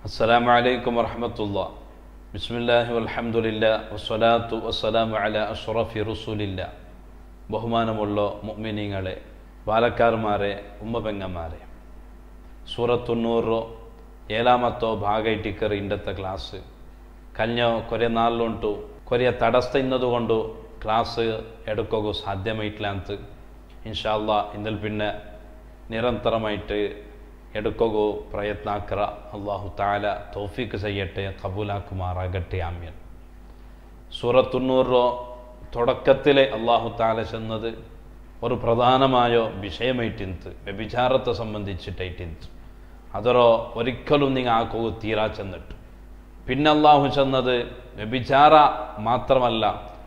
അസ്സലാമു അലൈക്കും വറഹമത്തുള്ള ബിസ്മില്ലാഹി വൽഹംദുലില്ല വസ്സലാത്തു വസ്സലാമു അല അഷ്റഫി റുസൂലില്ല ബഹുമാനമുള്ള മുഅ്മിനീങ്ങളെ ബാലക്കാർമാരെ ഉമ്മപെങ്ങന്മാരെ സൂറത്തുന്നൂറോ ಏಳಾಮತ್ತೋ ಭಾಗ ಇಟ್ಟಿಕ್ಕರು ಇಂಡತ್ತ ಕ್ಲಾಸ್ ಕಲ್ಯೋ ಕೊರೆ ನಾಲ್ಲುಂಟು ಕೊರೆಯ ತಡಸ್ತ ಇನ್ನದುಕೊಂಡು ಕ್ಲಾಸ್ എടുക്കുകയോ സാധ്യമായിട്ടില്ല ಅಂತ ഇൻഷാല്ല ഇന്നൽ പിന്നെ നിരന്തരമായിട്ട് എടുക്കുകയോ പ്രയത്നാക്കറ അള്ളാഹു താല തൗഫീക്ക് ചെയ്യട്ടെ കബൂലാക്കുമാറാകട്ടെ ആമ്യൻ സൂറത്തുന്നൂറോ തുടക്കത്തിലെ അള്ളാഹു താല ചെന്നത് ഒരു പ്രധാനമായ വിഷയമായിട്ടിന്ത് വ്യഭിചാരത്തെ സംബന്ധിച്ചിട്ടായിട്ടിന്ത് ಅದರೋ ഒരിക്കലും നിങ്ങൾ ആക്കുക തീരാ ചെന്നിട്ട് പിന്നെ അള്ളാഹു ചെന്നത് വ്യഭിചാര മാത്രമല്ല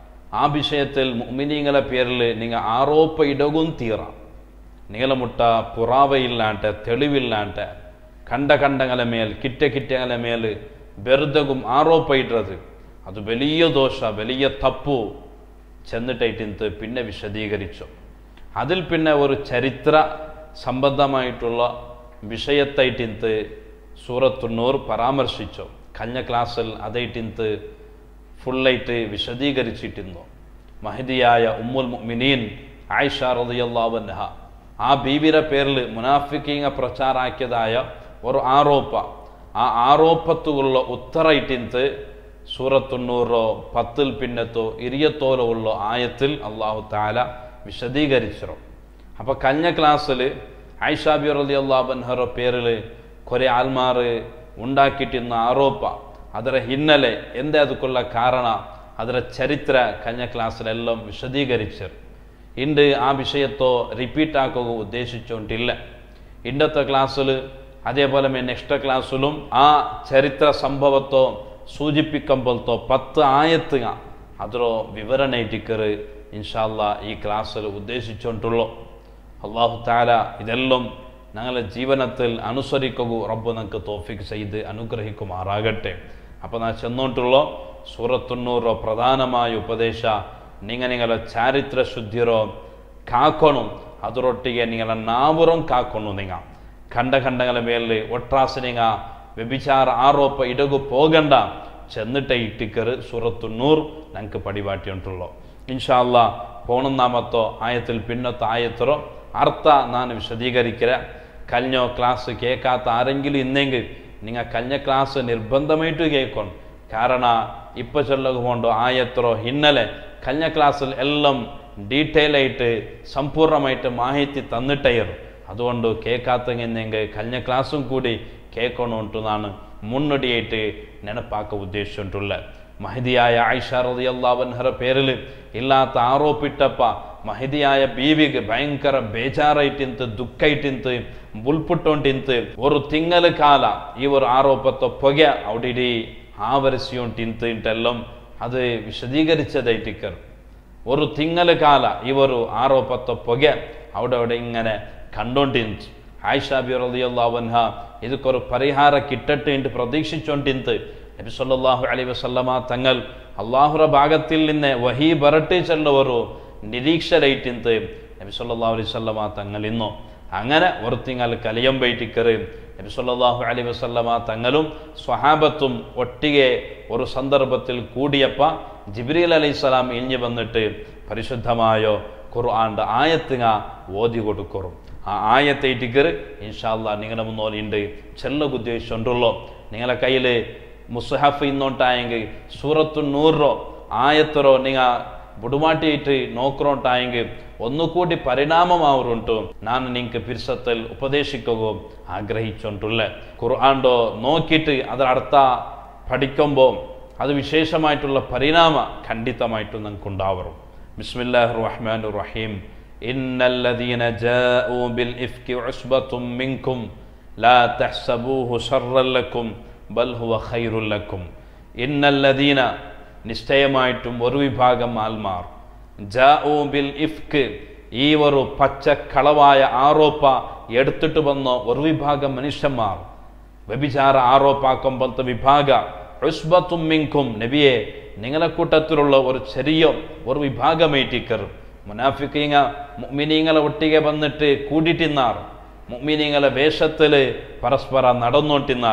ആ വിഷയത്തിൽ മുമിനീങ്ങളെ പേരിൽ നിങ്ങൾ ആരോപ ഇടകും തീറ നിങ്ങളെ മുട്ട പുറാവയില്ലാണ്ട് തെളിവില്ലാണ്ട് കണ്ട കണ്ടങ്ങളെ മേൽ കിറ്റ കിറ്റങ്ങളെ മേൽ വെറുതകും ആരോപ ഇടുന്നത് അത് വലിയ ദോഷ വലിയ തപ്പു ചെന്നിട്ടായിട്ടിന്ത് പിന്നെ വിശദീകരിച്ചു അതിൽ പിന്നെ ഒരു ചരിത്ര സംബന്ധമായിട്ടുള്ള വിഷയത്തായിട്ടിന്ത് സൂറത്തുന്നൂർ പരാമർശിച്ചു കഴിഞ്ഞ ക്ലാസ്സിൽ അതായിട്ടിന്ത് ഫുള്ളായിട്ട് വിശദീകരിച്ചിട്ടിരുന്നു മഹദിയായ ഉമ്മുൽ മുഅ്മിനീൻ ആയിഷ റളിയല്ലാഹുഅൻഹ ആ ബീബിയുടെ പേരിൽ മുനാഫിക്കിങ്ങ പ്രചാരാക്കിയതായ ഒരു ആരോപ ആ ആരോപത്തുള്ള ഉത്തരയിട്ടിന്ത് സൂറത്തുന്നൂറോ പത്തിൽ പിന്നത്തോ ഇരിയത്തോലോ ഉള്ള ആയത്തിൽ അള്ളാഹു താല വിശദീകരിച്ചു അപ്പോൾ കഴിഞ്ഞ ക്ലാസ്സിൽ ആയിഷാബി റലി അള്ളാബൻഹറ പേരിൽ കുറേ ആൽമാർ ഉണ്ടാക്കിയിട്ടിരുന്ന ആരോപ ಅದರ ಹಿನ್ನೆಲೆ ಎಂದೇ ಅದಕ್ಕೊಲ್ಲ ಕಾರಣ ಅದರ ಚರಿತ್ರ കഴിഞ്ഞ ക്ലാസ്സിലെല്ലാം വിശദീകരിച്ചർ ഇണ്ട് ആ വിഷയത്തോ റിപ്പീറ്റ് ആക്കുക ഉദ്ദേശിച്ചുകൊണ്ടില്ല ഇന്നത്തെ ക്ലാസ്സിൽ അതേപോലെ നെക്സ്റ്റ് ക്ലാസ്സിലും ആ ചരിത്ര സംഭവത്തോ സൂചിപ്പിക്കുമ്പോഴത്തോ പത്ത് ആയത്തുക ಅದರೋ ವಿವರಣೆ ಇಟ್ಟಿಕ್ಕರು ഇൻഷാല്ല ഈ ക്ലാസ്സിൽ ഉദ്ദേശിച്ചുകൊണ്ടുള്ളൂ അള്ളാഹു താല ഇതെല്ലാം ഞങ്ങളുടെ ജീവനത്തിൽ അനുസരിക്കുക റബ്ബ് നമുക്ക് തോഫിക്ക് ചെയ്ത് അനുഗ്രഹിക്കുമാറാകട്ടെ അപ്പോൾ നാ ചെന്നോട്ടുള്ള സൂറത്തുണ്ണൂറോ പ്രധാനമായ ഉപദേശ നിങ്ങൾ നിങ്ങളെ ചാരിത്ര ശുദ്ധിರೋ ಕಾಕೊಣು ಅದರೊಟ್ಟಿಗೆ ನಿಂಗಳ ನಾವರಂ ಕಾಕೊಣು ನಿಂಗ ಕಂಡ ಕಂಡಗಳ ಮೇಲೆ ಒಟ್ರಾಸ ನಿಂಗ ವ್ಯಭಿಚಾರ ಆರೋಪ ಇಡಗು പോകണ്ട ചെന്നിട്ട് ഇട്ടിക്കറ് സൂറത്തുണ്ണൂർ ഞങ്ങൾക്ക് പടിപാട്ടി ഉണ്ടുള്ളൂ ഇൻഷാല്ല പോണൊന്നാമത്തോ ആയത്തിൽ പിന്നത്തെ ആയത്തറോ അർത്ഥ ನಾನು വിശദീകരിക്കര കഴിഞ്ഞോ ക്ലാസ് കേൾക്കാത്ത ആരെങ്കിലും ഇന്നെങ്കിൽ നിങ്ങൾ കഴിഞ്ഞ ക്ലാസ് നിർബന്ധമായിട്ട് കേൾക്കണം കാരണം ഇപ്പം ചൊല്ലുകൊണ്ട് ആയത്രോ ಹಿನ್ನೆಲೆ കഴിഞ്ഞ ക്ലാസ്സിൽ എല്ലാം ഡീറ്റെയിൽ ആയിട്ട് സമ്പൂർണ്ണമായിട്ട് മാഹിതി തന്നിട്ടയർ അതുകൊണ്ട് കേൾക്കാത്തെങ്കിൽ കഴിഞ്ഞ ക്ലാസ്സും കൂടി കേൾക്കണമെന്നാണ് മുന്നോടിയായിട്ട് നെനപ്പാക്ക ഉദ്ദേശിച്ചിട്ടുള്ള മഹദിയായ ആയിഷ റളിയല്ലാഹുഅൻഹರ പേരിൽ ഇല്ലാത്ത ആരോപിട്ടപ്പ ಮಹದಿಯಾಯ ಬೀವಿಗೆ ಭಯಂಕರ ಬೇಜಾರೈಟಿಂತ ದುಃಖ ಇಟ್ಟಿಂತ ಬುಲ್ಪುಟ್ಟೊಂಟಿಂತ ഒരു തിങ്ങൽ കാല ഈ ഒരു ആരോപത്തെ പുക അവിടെ ആവരിച്ചുകൊണ്ടിന്ത് ഇട്ടെല്ലാം അത് വിശദീകരിച്ചതായിട്ടിക്കർ ഒരു തിങ്ങൽ കാല ഈ ഒരു ആരോപത്തെ പുക അവിടെ അവിടെ ഇങ്ങനെ കണ്ടോണ്ടിന്ത് ആയിഷ ബി റളിയല്ലാഹുഅൻഹ ഇതൊരു പരിഹാര കിട്ടട്ടെ എന്ന് പ്രതീക്ഷിച്ചോണ്ടിന്ത് നബി സല്ലല്ലാഹു അലൈഹി വസല്ലമ തങ്ങൾ അള്ളാഹുറ ഭാഗത്തിൽ നിന്ന് വഹി ബറട്ടെ ചെല്ലവരു നിരീക്ഷരയിട്ടിന്ത് നബി സല്ലല്ലാഹു അലൈഹി വസല്ലമ തങ്ങൾ ഇന്നു അങ്ങനെ ഒരു തിങ്ങൾ കലിയം ബൈറ്റിക്കറ് നബി സല്ലല്ലാഹു അലൈഹി വസല്ലമ തങ്ങളും സ്വഹാബത്തും ഒട്ടിಗೆ ഒരു സന്ദർഭത്തിൽ കൂടിയപ്പ ജിബ്രീൽ അലൈഹിസ്സലാം ഇഞ്ഞു വന്നിട്ട് പരിശുദ്ധമായ ഖുർആന്റെ ആയത്തുങ്ങ ഓതി കൊടുക്കും ആ ആയത്തെ ഇട്ടിക്കറ് ഇൻഷാല്ല നിങ്ങളുടെ മുന്നോലുണ്ട് ചെല്ല ഉദ്ദേശിച്ചുകൊണ്ടുള്ളൂ നിങ്ങളെ കയ്യിൽ മുസ്ഹഫ് ഇന്നോട്ടായെങ്കിൽ സൂറത്തു നൂറോ ആയത്തറോ നിങ്ങൾ ബുടുമാട്ടിയിട്ട് നോക്കറോട്ടായെങ്കിൽ ഒന്നുകൂടി പരിണാമമാവറുണ്ടു ನಾನು നിങ്ങൾക്ക് പിരിസത്തിൽ ഉപദേശിക്കുകയും ആഗ്രഹിച്ചുകൊണ്ടുള്ള ഖുർആാണ്ടോ നോക്കിയിട്ട് ಅದರ അർത്ഥ പഠിക്കുമ്പോൾ അത് വിശേഷമായിട്ടുള്ള പരിണാമ ഖണ്ഡിതമായിട്ടും നമുക്ക് ഉണ്ടാവറും ബിസ്മില്ലാഹി റഹ്മാൻ റഹീം إن الذين جاءوا بالإفك عصبة منكم لا تحسبوه شرا لكم ബൽ ഹുവ ഖൈറുല്ലക്കും ഇന്നല്ലദീന നിശ്ചയമായിട്ടും ഒരു വിഭാഗം ആൽമാർ ജാഊ ബിൽ ഇഫ്ക് ഈ ഒരു പച്ചക്കളവായ ആരോപ എടുത്തിട്ട് വന്ന ഒരു വിഭാഗം മനുഷ്യന്മാർ വ്യഭിചാര ആരോപ്പാക്കുമ്പോഴത്തെ വിഭാഗ ഉസ്ബത്തും മിങ്കും നബിയെ നിങ്ങളെ കൂട്ടത്തിലുള്ള ഒരു ചെറിയ ഒരു വിഭാഗമേറ്റിക്കർ മുനാഫിക്കിങ്ങ മുഅ്മിനീങ്ങളെ ഒട്ടിಗೆ വന്നിട്ട് കൂടിട്ടിന്നാർ മുഅ്മിനീങ്ങളെ വേഷത്തിൽ പരസ്പര നടന്നോട്ടിന്നാർ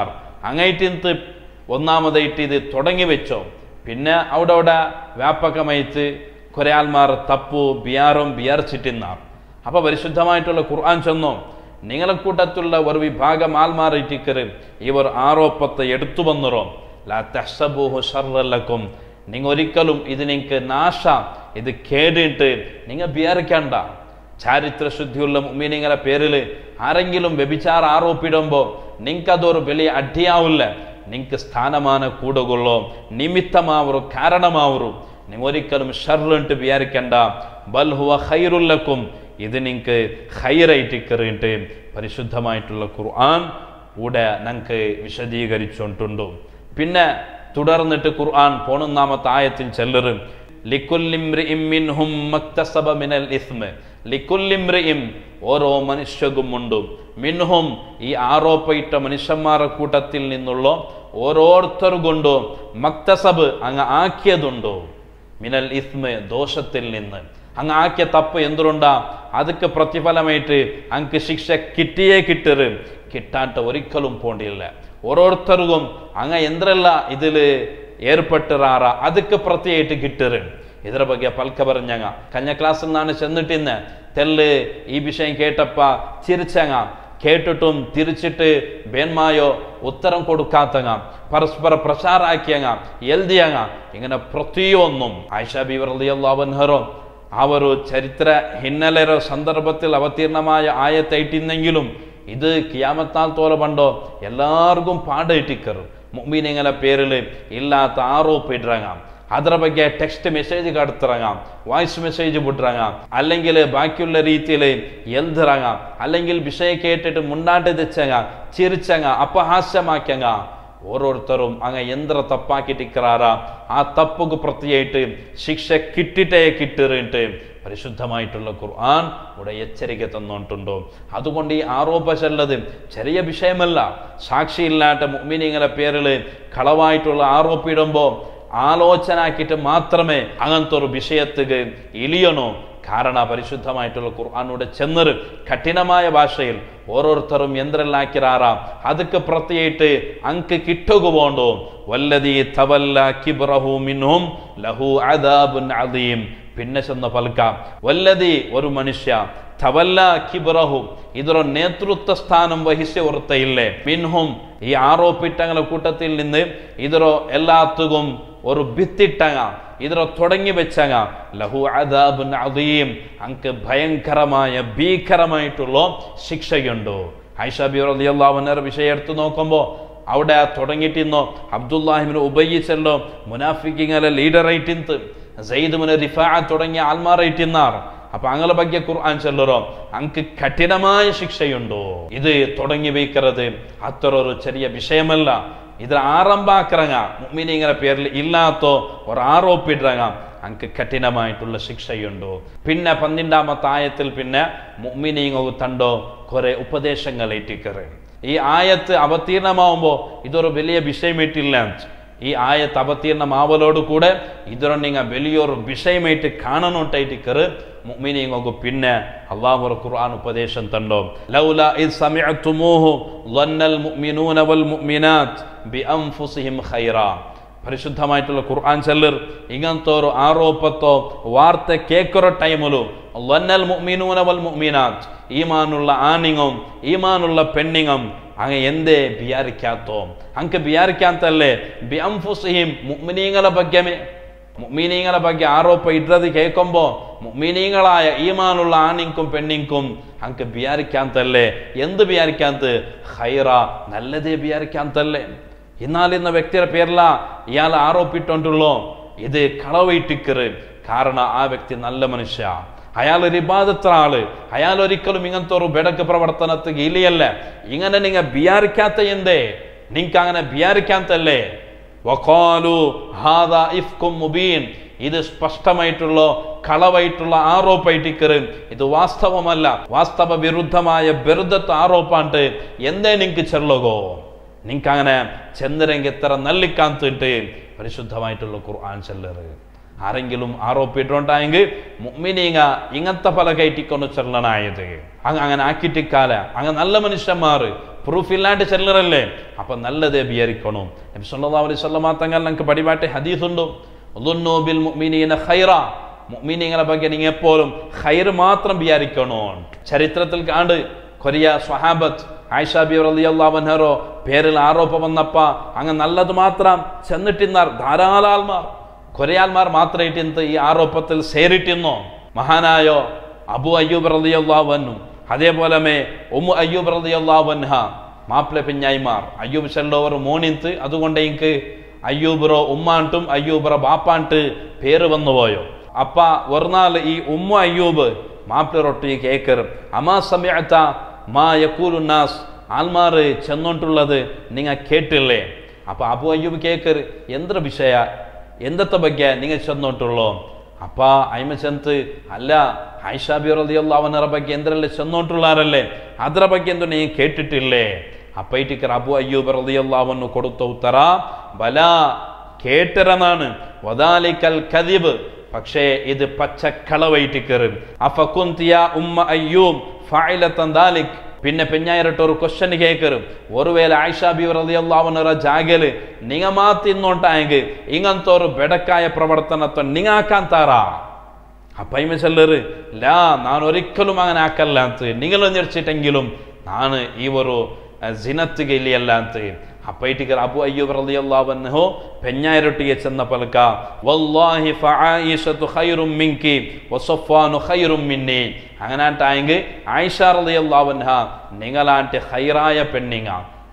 അങ്ങായിട്ടിന്ത് ഒന്നാമതായിട്ട് ഇത് തുടങ്ങി വെച്ചോ പിന്നെ അവിടെ അവിടെ വ്യാപകമായിട്ട് കുറെ ആൾമാർ തപ്പു ബിയാറും ബിയാർച്ചിട്ടിന്നാർ അപ്പൊ പരിശുദ്ധമായിട്ടുള്ള ഖുർആൻ ചെന്നോ നിങ്ങളെ കൂട്ടത്തിലുള്ള ഒരു വിഭാഗം ആൽമാറിറ്റിക്കറ് ഇവർ ആരോപത്തെ എടുത്തു വന്നറോ ലാ തഹ്സബൂഹു ഷർറല്ലക്കും നിങ്ങൾ ഒരിക്കലും ഇത് നിങ്ങൾക്ക് നാശ ഇത് കേടിട്ട് നിങ്ങൾ വിചാരിക്കണ്ട ചാരിത്ര ശുദ്ധിയുള്ള മുമ്മിനിങ്ങളെ പേരിൽ ആരെങ്കിലും വ്യഭിചാര ആരോപിടുമ്പോൾ നിങ്ങൾക്ക് അതൊരു വലിയ അടിയാവില്ല നിങ്ങൾക്ക് സ്ഥാനമാന കൂടുകൊള്ളോ നിമിത്തമാവරු കാരണമാവරු നിങ്ങൾ ഒരിക്കലും ഷർറിട്ട് വിചാരിക്കണ്ട ബൽ ഹുവ ഖൈറുല്ലക്കും ഇത് നിങ്ങൾക്ക് ഹൈറായിട്ട് കയറിയിട്ട് പരിശുദ്ധമായിട്ടുള്ള ഖുർആൻ കൂടെ ഞങ്ങൾക്ക് വിശദീകരിച്ചുകൊണ്ടുണ്ട് പിന്നെ തുടർന്നിട്ട് ഖുർആൻ പോണൊന്നാമത്തെ ആയത്തിൽ ചെല്ലറ് ലിക്കുല്ലിംറിഇം മിൻഹും മക്തസബ മിനൽ ഇസ്മ ലിക്കുല്ലിംറിഇം ഓരോ മനുഷ്യകും ഉണ്ട് മിൻഹും ഈ ആരോപയിട്ട മനുഷ്യന്മാരുടെ കൂട്ടത്തിൽ നിന്നുള്ള ഓരോരുത്തർ കൊണ്ടോ മക്തസബ് അങ്ങ് ആക്കിയതുണ്ടോ മിനൽ ഇസ്മ ദോഷത്തിൽ നിന്ന് അങ്ങ് ആക്കിയ തപ്പ് എന്തുകൊണ്ടാ അതൊക്കെ പ്രതിഫലമായിട്ട് അങ്ങ് ശിക്ഷ കിട്ടിയേ കിട്ടറ് കിട്ടാട്ട് ഒരിക്കലും പോണ്ടില്ല ഓരോരുത്തർക്കും അങ്ങ് എന്തെല്ല ഇതില് ഏർപ്പെട്ടിറാറ അതൊക്കെ പ്രത്യേകിട്ട് കിട്ടറ് ಇದರ ಬಗ್ಗೆ ಪಲ್ಕ പറഞ്ഞങ്ങ കഴിഞ്ഞ ക്ലാസ്സിൽ നിന്നാണ് ചെന്നിട്ടിന്ന് തെല്ല് ഈ വിഷയം കേട്ടപ്പ ചിരിച്ചങ്ങ കേട്ടിട്ടും തിരിച്ചിട്ട് ബേന്മായോ ഉത്തരം കൊടുക്കാത്തങ്ങ പരസ്പര പ്രചാരാക്കിയങ്ങ എൽതിയങ്ങ ഇങ്ങനെ ಪ್ರತಿಯೊಂದು ಆಯಿಷಾ ബീവർ അള്ളാവൻഹറോ ಅವರು ചരിത്ര ಹಿನ್ನೆಲೆಯ ಸಂದರ್ಭത്തിൽ അവതീർണമായ ആയത്തൈട്ടിന്നെങ്കിലും ഇത് കിയാമത്താൽ തോല പണ്ടോ എല്ലാവർക്കും പാടയിട്ടിക്കറ് മുമ്പീനിങ്ങനെ പേരിൽ ഇല്ലാത്ത ആരോപ്പിട്ടിറങ്ങാം ಅದರ ಬಗ್ಗೆ ಟೆಕ್ಸ್ಟ್ ಮೆಸೇಜ್ കടത്തിറങ്ങാം വായ്സ് മെസ്സേജ് വിട്ടിറങ്ങാം അല്ലെങ്കിൽ ബാക്കിയുള്ള രീതിയിൽ എൽതിറങ്ങാം അല്ലെങ്കിൽ വിഷയം കേട്ടിട്ട് മുണ്ടാട്ട് തെച്ചങ്ങ ചിരിച്ചങ്ങ അപഹാസ്യമാക്കങ്ങ ഓരോരുത്തരും അങ്ങ് യന്ത്ര തപ്പാക്കിട്ടിക്കറാറ ആ തപ്പുക്ക് പ്രത്യേകിട്ട് ശിക്ഷ കിട്ടിട്ടേ കിട്ടിറിട്ട് പരിശുദ്ധമായിട്ടുള്ള ഖുർആൻ ഇവിടെ എച്ചരിക്ക തന്നോണ്ടുണ്ടോ അതുകൊണ്ട് ഈ ആരോപ ചെല്ലത് ചെറിയ വിഷയമല്ല സാക്ഷിയില്ലാത്ത മുമ്മിനിങ്ങളെ പേരിൽ കളവായിട്ടുള്ള ആരോപിടുമ്പോൾ ആലോചന ആക്കിയിട്ട് മാത്രമേ അങ്ങനത്തെ ഒരു വിഷയത്തുക്ക് ഇലിയണോ കാരണ പരിശുദ്ധമായിട്ടുള്ള ഖുർആാനൂടെ ചെന്നറ് കഠിനമായ ഭാഷയിൽ ഓരോരുത്തരും യന്ത്രലാക്കിറാറാം അതൊക്കെ പ്രത്യേകിട്ട് അങ്ക് കിട്ടുക പോണ്ടോ വല്ലതി തവല്ല കിബ്രഹു മിൻഹും ലഹു അദാബുൻ അദീം പിന്നെ ചെന്ന പൽക്കാം വല്ലതി ഒരു മനുഷ്യ തവല്ല കിബ്രഹു ಇದರ ನೇತೃತ್ವ ಸ್ಥಾನ ವಹಿಸಿ ಹೊರತೆಯಿಲ್ಲೇ ಮಿನ್ಹುಂ ಈ ಆರೋಪಿಟ್ಟಂಗಳ കൂട്ടത്തിൽ നിന്ന് ಇದರ എല്ലാത്തുകും ഒരു ഭിത്തിട്ടങ്ങ ഇതിനെ തുടങ്ങി വെച്ചങ്ങ ലഹു അദാബുൻ അദീം അങ്ക് ഭയങ്കരമായ ഭീകരമായിട്ടുള്ള ശിക്ഷയുണ്ടോ ഐഷ ബിറിയാവുന്നവരുടെ വിഷയം എടുത്തു നോക്കുമ്പോൾ അവിടെ തുടങ്ങിയിട്ടിന്നോ അബ്ദുല്ലാഹിമിന് ഉപയോഗിച്ചല്ലോ മുനാഫിക്കിങ്ങലെ ലീഡറായിട്ടിന്ത് സയ്യിദുമിന് റിഫാ തുടങ്ങിയ ആൽമാറായിട്ടിന്നാർ അപ്പൊ അങ്ങനെ ಬಗ್ಗೆ ഖുർആൻ ചെല്ലറോ അങ്ക് കഠിനമായ ശിക്ഷയുണ്ടോ ഇത് തുടങ്ങി വയ്ക്കരുത് അത്ര ഒരു ചെറിയ വിഷയമല്ല ഇതിൽ ആരംഭാക്കിറങ്ങ മുമ്മിനിങ്ങനെ പേരിൽ ഇല്ലാത്തോ ഒരു ആരോപ്പിട്ടിറങ്ങ അങ്ക് കഠിനമായിട്ടുള്ള ശിക്ഷയുണ്ടോ പിന്നെ പന്ത്രണ്ടാമത്തെ ആയത്തിൽ പിന്നെ മുമ്മിനിങ്ങോ തണ്ടോ കുറെ ഉപദേശങ്ങൾ ഏറ്റിക്കറ് ഈ ആയത്ത് അവതീർണമാവുമ്പോ ഇതൊരു വലിയ വിഷയമിട്ടില്ല ഈ ആയത്ത് അവതീർണമാവലോട് കൂടെ ಇದರೊಂದಿಗೆ വലിയൊരു ವಿಷಯಮೈಟ್ ಕಾಣನುಂಟೈಟಿ ಕರು ಮುಮಿನಿಂಗು ಪಿನ್ನೆ ಅಲ್ಲಾಹರ ಕುರ್ಆನ್ ಉಪದೇಶ ತಂಡೋ ಲೌಲಾ ಇದ್ ಸಮಿಅತುಮೂಹು ظنಲ್ മുഅ്മിനൂന വൽ മുഅ്മിനാത്ത് ബിഅൻഫുസിഹിം ഖൈറാ പരിശുദ്ധമായിട്ടുള്ള ഖുർആൻ ചെല്ലർ ഇങ്ങനത്തെ ഒരു ആരോപത്തോ വാർത്ത കേൾക്കുന്ന ടൈമിലു ലന്നൽ മുഅ്മിനൂന വൽ മുഅ്മിനാത്ത് ഈമാനുള്ള ആണിങ്ങും ഈമാനുള്ള പെണ്ണിങ്ങും അങ്ങ് എന്തേ വിചാരിക്കാത്തോ അങ്ങ് വിചാരിക്കാത്തല്ലേ ബി അംഫുസിഹിം മുഅ്മിനീങ്ങളെ ബഗ്യമേ മുഅ്മിനീങ്ങളെ ಬಗ್ಗೆ ആരോപ ഇടത് കേൾക്കുമ്പോ മുഅ്മിനീങ്ങളായ ഈമാനുള്ള ആണിങ്കും പെണ്ണിങ്കും അങ്ങ് വിചാരിക്കാത്തല്ലേ എന്ത് വിചാരിക്കാത്ത ഹൈറ നല്ലതേ വിചാരിക്കാത്തല്ലേ എന്നാൽ ഇന്ന വ്യക്തിയുടെ പേരില ഇയാൾ ആരോപിട്ടുണ്ടല്ലോ ഇത് കളവയിട്ടിക്കറ് കാരണം ആ വ്യക്തി നല്ല മനുഷ്യ അയാൾ ഒരു ഇബാദത്ര ആള് അയാൾ ഒരിക്കലും ഇങ്ങനത്തെ ഒരു ബെടക്ക് പ്രവർത്തനത്തിൽ ഇല്ലയല്ല ഇങ്ങനെ നിങ്ങ വിചാരിക്കാത്ത എന്തേ നിങ്ങക്ക് അങ്ങനെ വിചാരിക്കാത്തല്ലേ വഖാലു ഹാദാ ഇഫ്കും മുബീൻ ഇത് സ്പഷ്ടമായിട്ടുള്ള കളവായിട്ടുള്ള ആരോപ്പായിട്ടിക്കറ് ഇത് വാസ്തവമല്ല വാസ്തവ വിരുദ്ധമായ ബെറുദത്ത് ആരോപ്പാണ്ട് എന്തേ നിങ്ങക്ക് ചെല്ലുകോ നിങ്ങൾക്ക് അങ്ങനെ ചന്ദ്രങ്ക് എത്ര നല്ലിക്കാത്തിട്ട് പരിശുദ്ധമായിട്ടുള്ള ഖുർആൻ ചെല്ലറ് ആരെങ്കിലും ആരോപ്പിട്ടുണ്ടായെങ്കിൽ മുഅ്മിനീങ്ങ ഇങ്ങനത്തെ പല കയറ്റിക്കൊണ്ട് ചെല്ലണായത് അങ്ങ് അങ്ങനെ ആക്കിയിട്ടിക്കാല അങ്ങ് നല്ല മനുഷ്യന്മാർ പ്രൂഫ് ഇല്ലാണ്ട് ചെല്ലറല്ലേ അപ്പൊ നല്ലതേ വിചാരിക്കണം നബി സല്ലല്ലാഹു അലൈഹി വസല്ലമ തങ്ങൾ നമുക്ക് പടിപാട്ടി ഹദീസുണ്ട് ഒന്നുന്നോ ബിൽ മുഅ്മിനീന ഖൈറ മുഅ്മിനീങ്ങളെ ಬಗ್ಗೆ നിങ്ങൾ എപ്പോഴും ഖൈർ മാത്രം വിചാരിക്കണോ ചരിത്രത്തിൽ കാണ്ട് കൊറിയ സ്വഹാബത്ത് ആയിഷ ബി റളിയല്ലാഹു അൻഹറോ പേരിൽ ആരോപം വന്നപ്പ അങ്ങ് നല്ലത് മാത്രം ചെന്നിട്ടിന്നാർ ധാരാളം ആൾമാർ കൊരയാൽമാർ മാത്രമായിട്ട് ഈ ആരോപത്തിൽ സേറിട്ടിന്നോ മഹാനായോ അബു അയ്യൂബ് റളിയല്ലാഹു അൻഹു അതേപോലെ മേ ഉമ്മു അയ്യൂബ് റളിയല്ലാഹു അൻഹ മാപ്പിള പിഞ്ഞായിമാർ അയ്യൂബ് ചെല്ലോവർ മോണിന്ത് അതുകൊണ്ട് എനിക്ക് അയ്യൂബറോ ഉമ്മാണ്ടും അയ്യൂബറ ബാപ്പാണ്ട് പേര് വന്നു പോയോ അപ്പ ഒരു നാൾ ഈ ഉമ്മ അയ്യൂബ് മാപ്പിളറൊട്ടി കേക്കർ അമാ സമയത്ത മാ യക്കൂലുന്നാസ് ആൽമാർ ചെന്നോണ്ടുള്ളത് നിങ്ങൾ കേട്ടില്ലേ അപ്പൊ അബു അയ്യൂബ് കേക്കർ എന്ത്ര വിഷയ എന്തത്തെ ಬಗ್ಗೆ നിങ്ങൾ ചെന്നോട്ടുള്ളോ ಅಪ್ಪ ಐಮ ಚಂತ್ ಅಲ್ಲ ಆಯಿಷಾ ಬಿರೋದಿಯಲ್ಲ ಅವನರ ಬಗ್ಗೆ ಎಂದ್ರಲ್ಲೇ ಚೆನ್ನೋಂಟುಳ್ಳಾರಲ್ಲೇ ಅದರ ಬಗ್ಗೆ ಎಂದು ನೀವು ಕೇಟಿಟ್ಟಿಲ್ಲೇ ಅಪ್ಪೈಟಿಕರ ಅಬು ಅಯ್ಯೂಬ್ ರದಿಯಲ್ಲ ಅವನ್ನು ಕೊಡುತ್ತ ಉತ್ತರ ಬಲ കേട്ടരനാണ് വദാലിക്കൽ കദിബ് പക്ഷേ ഇത് പച്ചക്കളവൈറ്റിക്കറ് അഫകുന്തിയ ഉമ്മ അയ്യൂബ് ഫായിലത്തൻ ദാലിക് പിന്നെ പെഞ്ഞായിരട്ട് ഒരു ക്വസ്റ്റ്യൻ കേക്കറും ഒരുവേള ആയിഷಾ ബി റളിയല്ലാഹുവിനರ ಜಾಗല് ನಿಂಗ ಮಾತಿನ್ನೋಂಟಾയെങ്കിൽ ഇങ്ങനത്തെ ഒരു ബെടക്കായ പ്രവർത്തനത്തെ നിങ്ങാക്കാന്താറ അപ്പൈമ ചെല്ലറ് ലാ ഞാൻ ഒരിക്കലും അങ്ങനെ ആക്കല്ല ಅಂತ നിങ്ങൾ ഞെരിച്ചിട്ടെങ്കിലും ನಾನು ಈ ഒരു ಜಿನತ್ತಿಗೆ ಇಲ್ಲಿಯಲ್ಲ ಅಂತ ಅಪ್ಪೈಟಿಗರ ಅಬು ಅಯ್ಯೂಬ್ ರಲಿಯಲ್ಲಾಹು ಅನ್ಹು ಪೆഞ്ഞായിരೊಟ್ಟಿಗೆ ಚೆನ್ನ ಪಲಕ ವಲ್ಲಾಹಿ ಫಆಯಿಷತು ಖೈರುಂ ಮಿಂಕಿ ವಸಫಾನು ಖೈರುಂ മിന്നി അങ്ങനാട്ടായെങ്കിൽ ആയിഷ റളിയല്ലാഹു അൻഹ നിങ്ങളാണ്ട് ഖൈറായ പെണ്ണിങ്ങ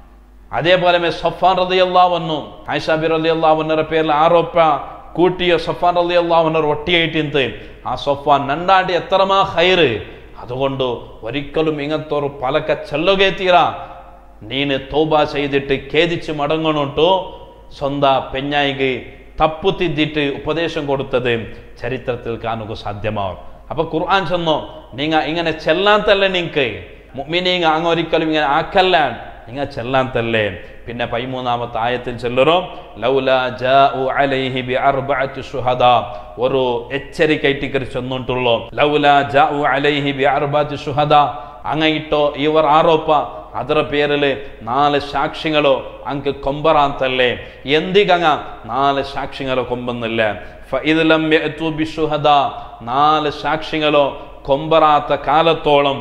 അതേപോലെ മേ സഫാൻ റളിയല്ലാഹു അൻഹു ആയിഷ ബി റളിയല്ലാഹു അൻഹರ പേരിൽ ആരോപ കൂട്ടിയ സഫാൻ റളിയല്ലാഹു അൻഹർ ഒട്ടിയായിട്ടിന്ത് ആ സഫാൻ നണ്ടാണ്ട് എത്രമാ ഖൈറ് അതുകൊണ്ട് ഒരിക്കലും ഇങ്ങനത്തൊരു പലക്ക ചെല്ലുകേ തീരാ നീന് തോബ ചെയ്തിട്ട് ഖേദിച്ച് മടങ്ങണോട്ടോ സ്വന്ത പെഞ്ഞായിക്ക് തപ്പു തിദ്ദിട്ട് ഉപദേശം കൊടുത്തത് ചരിത്രത്തിൽ കാണുക സാധ്യമാവും അപ്പൊ ഖുർആൻ ചെന്നോ നിങ്ങ ഇങ്ങനെ ചെല്ലാത്തല്ലേ നിങ്ങക്ക് മുഅ്മിനീങ്ങ അങ്ങ് ഒരിക്കലും ഇങ്ങനെ ആക്കല്ല നിങ്ങൾ ചെല്ലാത്തല്ലേ പിന്നെ പതിമൂന്നാമത്തെ ആയത്തിൽ ചെല്ലറോ ലൗല ജാഉ അലൈഹി ബി അർബഅത്തി ശുഹദ ഒരു എച്ചരിക്കൈറ്റിക്കർ ചെന്നിട്ടുള്ളൂ ലൗല ജാഉ അലൈഹി ബി അർബഅത്തി ശുഹദ അങ്ങയിട്ടോ ഇവർ ആരോಪ ಅದರ പേരിൽ നാല് സാക്ഷികളോ അങ്ങ് കൊമ്പറാന്തല്ലേ എന്തികങ്ങ നാല് സാക്ഷികളോ കൊമ്പുന്നില്ല ഫഇദ്ലം യഅതു ബിശുഹദ നാല് സാക്ഷികളോ കൊമ്പറാത്ത കാലത്തോളം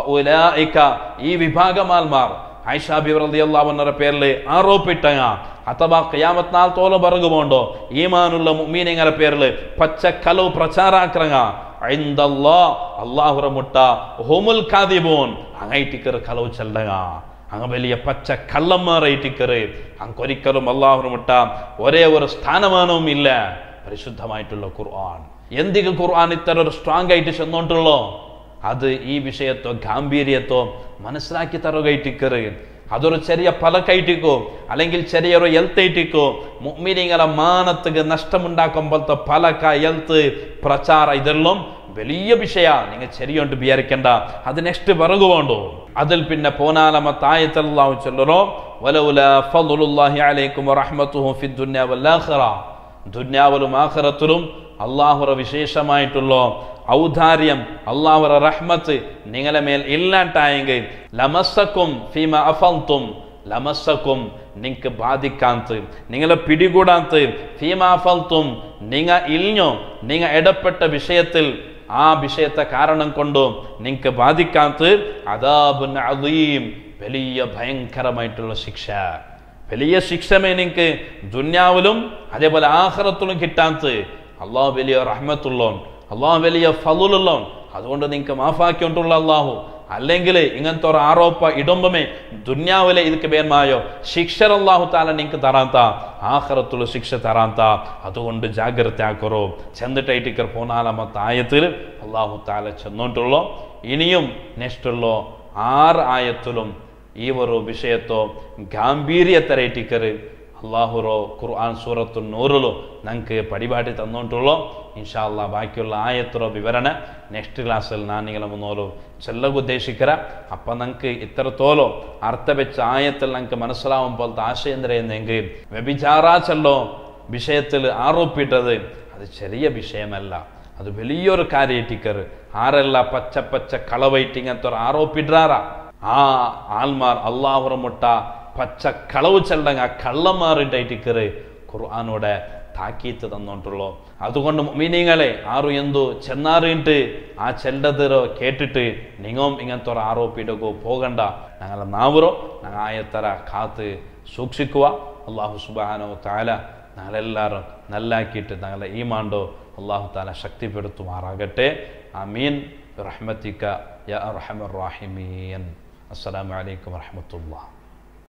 ഫഉലൈക ഈ വിഭാഗമാൽമാർ ആയിഷാ ബി റളിയല്ലാഹുവിന്റെ പേരിൽ ആരോപിട്ടങ്ങ അഥവാ ഖിയാമത്ത് നാൾ തോല പറകുപോണ്ടോ ഈമാനുള്ള മുഅ്മിനീങ്ങളുടെ പേരിൽ പച്ചക്കലവ് പ്രചാരാക്രങ്ങ ഐന്ദല്ലാ അല്ലാഹുറ മുട്ട ഹുമുൽ കാദിബൂൻ അങ്ങൈറ്റിക്കർ കലവ് ചെല്ലങ്ങ അങ്ങ് വലിയ പച്ച കള്ളന്മാരൈറ്റിക്കറ് അങ്ങൊരിക്കലും അള്ളാഹുറ മുട്ട ഒരേ ഒരു സ്ഥാനമാനവും ഇല്ല പരിശുദ്ധമായിട്ടുള്ള ഖുർആൻ എന്തിക്ക് ഖുർആൻ ഇത്തരം ഒരു സ്ട്രോങ് ആയിട്ട് ചെന്നോണ്ടുള്ളോ അത് ഈ വിഷയത്തോ ഗാംഭീര്യത്തോ മനസ്സിലാക്കി തരുകയിട്ടിക്കറ് അതൊരു ചെറിയ പലക്കൈറ്റിക്കോ അല്ലെങ്കിൽ ചെറിയൊരു എൽത്തൈറ്റിക്കോ മുമ്മിനിങ്ങളെ മാനത്തുക്ക് നഷ്ടമുണ്ടാക്കുമ്പോഴത്തെ പലക്ക എൽത്ത് പ്രചാര ഇതെല്ലാം വലിയ വിഷയ നിങ്ങൾ ചെറിയോണ്ട് വിചാരിക്കണ്ട അത് നെക്സ്റ്റ് പിറകു വേണ്ടോ അതിൽ പിന്നെ പോനാലമത്തെ ആയത്തല്ലാഹു ചൊല്ലറോ വലൗല ഫളുല്ലാഹി അലൈക്കും വറഹ്മത്തുഹു ഫി ദുനിയ വല്ലാഖിറ ദുന്യാവിലും ആഖിറത്തിലും അള്ളാഹുറ വിശേഷമായിട്ടുള്ള ഔദാര്യം അള്ളാഹുറ റഹ്മത്ത് നിങ്ങളെ മേൽ ഇല്ലാണ്ടായെങ്കിൽ ലമസ്സക്കും ഫീമ അഫൽത്തും ലമസ്സക്കും നിങ്ങൾക്ക് ബാധിക്കാത്ത നിങ്ങളെ പിടികൂടാത്ത ഫീമ അഫൽത്തും നിങ്ങ ഇൽഞ്ഞോ നിങ്ങ ഇടപെട്ട വിഷയത്തിൽ ആ വിഷയത്തെ കാരണം കൊണ്ടോ നിങ്ങൾക്ക് ബാധിക്കാത്ത അതാബുൻ അദീം വലിയ ഭയങ്കരമായിട്ടുള്ള ശിക്ഷ വലിയ ശിക്ഷമേ നിങ്ങൾക്ക് ദുന്യാവിലും അതേപോലെ ആഹ്റത്തിലും കിട്ടാത്ത അള്ളാഹു വലിയ റഹ്മത്തുള്ളോൻ അള്ളാഹു വലിയ ഫലുലുള്ളോൻ അതുകൊണ്ട് നിങ്ങൾക്ക് മാഫാക്കിക്കൊണ്ടുള്ള അള്ളാഹു അല്ലെങ്കിൽ ഇങ്ങനത്തെ ഒരു ആരോപ ഇടുമ്പമേ ദുന്യാവിലെ ಇದಕ್ಕೆ ಬೇನ್ಮಾಯೋ ಶಿಕ್ಷರ ಅಲ್ಲಾಹು ತಾಲ ನಿಂಗೆ ತರಾಂತ ಆಖರത്തുള്ള ಶಿಕ್ಷೆ ತರಾಂತ അതുകൊണ്ട് ജാഗ്രത ആക്കറോ ചെന്നിട്ടൈറ്റിക്കർ പോനാല മത്ത ആയത്തിൽ അള്ളാഹു താല ചെന്നോട്ടുള്ളോ ഇനിയും നെക്സ്റ്റുള്ളോ ആറ് ആയത്തിലും ഈ ഒരു വിഷയത്തോ ഗാംഭീര്യത്തരൈറ്റിക്കർ അള്ളാഹുറോ ഖുർആൻ സൂറത്തു നൂറിലോ ഞങ്ങൾക്ക് പടിപാടി തന്നോട്ടുള്ളോ ഇൻഷാ അള്ളാ ബാക്കിയുള്ള ആയത്തറോ വിവരണ നെക്സ്റ്റ് ക്ലാസ്സിൽ ഞാൻ നിങ്ങളെ മുന്നോലോ ചെല്ലക ഉദ്ദേശിക്കര അപ്പം ഞങ്ങൾക്ക് ഇത്രത്തോലോ അർത്ഥ വെച്ച ആയത്തിൽ ഞങ്ങൾക്ക് മനസ്സിലാവും പോലത്തെ ആശയം തരുന്നെങ്കിൽ വ്യഭിചാരാ ചെല്ലോ വിഷയത്തിൽ ആരോപിട്ടത് അത് ചെറിയ വിഷയമല്ല അത് വലിയൊരു കാര്യറ്റിക്കർ ആരല്ല പച്ച പച്ച കളവൈറ്റ് ഇങ്ങനത്തെ ഒരു ആരോപ്പിടാറ ആ ആൽമാർ അള്ളാഹുറ മുട്ട പച്ച കളവ് ചെല്ലങ്ങ ആ കള്ളന്മാരുടെ ടിക്കറ് ഖുർആാനോടെ താക്കീത്ത് തന്നോട്ടുള്ളൂ അതുകൊണ്ട് മീനിങ്ങളെ ആറു എന്തു ചെന്നാറിട്ട് ആ ചെല്ലതിരോ കേട്ടിട്ട് നിങ്ങും ഇങ്ങനത്തെ ഒരു ആരോപ്പിടക്കോ പോകണ്ട ഞങ്ങളെ നാവറോ ഞങ്ങൾ ആയത്തര കാത്ത് സൂക്ഷിക്കുക അള്ളാഹു സുബാനോ താല ഞങ്ങളെല്ലാവരും നല്ലാക്കിയിട്ട് ഞങ്ങളെ ഈ മാണ്ടോ അള്ളാഹു താല ശക്തിപ്പെടുത്തുമാറാകട്ടെ അമീൻ റഹ്മത്തിക്ക യ അർഹമർ റാഹിമീൻ അസ്സലാമു അലൈക്കും വറഹ്മത്തുള്ളാഹി